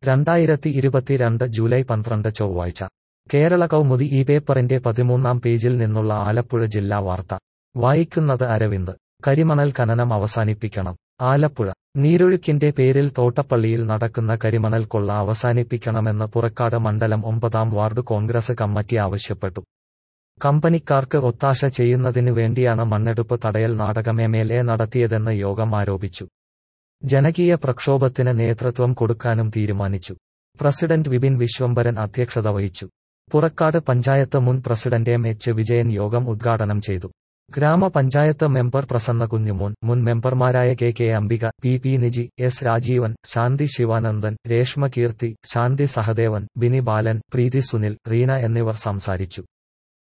രണ്ടായിരത്തി ഇരുപത്തിരണ്ട് ജൂലൈ പന്ത്രണ്ട് ചൊവ്വാഴ്ച കേരള കൗമുദി ഈ പേപ്പറിന്റെ പതിമൂന്നാം പേജിൽ നിന്നുള്ള ആലപ്പുഴ ജില്ലാ വാർത്ത വായിക്കുന്നത് അരവിന്ദ് കരിമണൽ ഖനനം അവസാനിപ്പിക്കണം ആലപ്പുഴ നീരൊഴുക്കിന്റെ പേരിൽ തോട്ടപ്പള്ളിയിൽ നടക്കുന്ന കരിമണൽ കൊള്ള അവസാനിപ്പിക്കണമെന്ന് പുറക്കാട് മണ്ഡലം ഒമ്പതാം വാർഡ് കോൺഗ്രസ് കമ്മിറ്റി ആവശ്യപ്പെട്ടു കമ്പനിക്കാർക്ക് ഒത്താശ ചെയ്യുന്നതിനു വേണ്ടിയാണ് മണ്ണെടുപ്പ് തടയൽ നാടകം എം എൽ എ നടത്തിയതെന്ന് യോഗം ആരോപിച്ചു ജനകീയ പ്രക്ഷോഭത്തിന് നേതൃത്വം കൊടുക്കാനും തീരുമാനിച്ചു പ്രസിഡന്റ് വിപിൻ വിശ്വംഭരൻ അധ്യക്ഷത വഹിച്ചു പുറക്കാട് പഞ്ചായത്ത് മുൻ പ്രസിഡന്റ് എം എച്ച് വിജയൻ യോഗം ഉദ്ഘാടനം ചെയ്തു ഗ്രാമപഞ്ചായത്ത് മെമ്പർ പ്രസന്ന കുഞ്ഞുമോൻ മുൻ മെമ്പർമാരായ K K Ambika P P Niji S Rajeevan Shanthi Sivanandan Reshma Keerthi Shanthi Sahadevan Bini Balan Preethi Sunil Reena എന്നിവർ സംസാരിച്ചു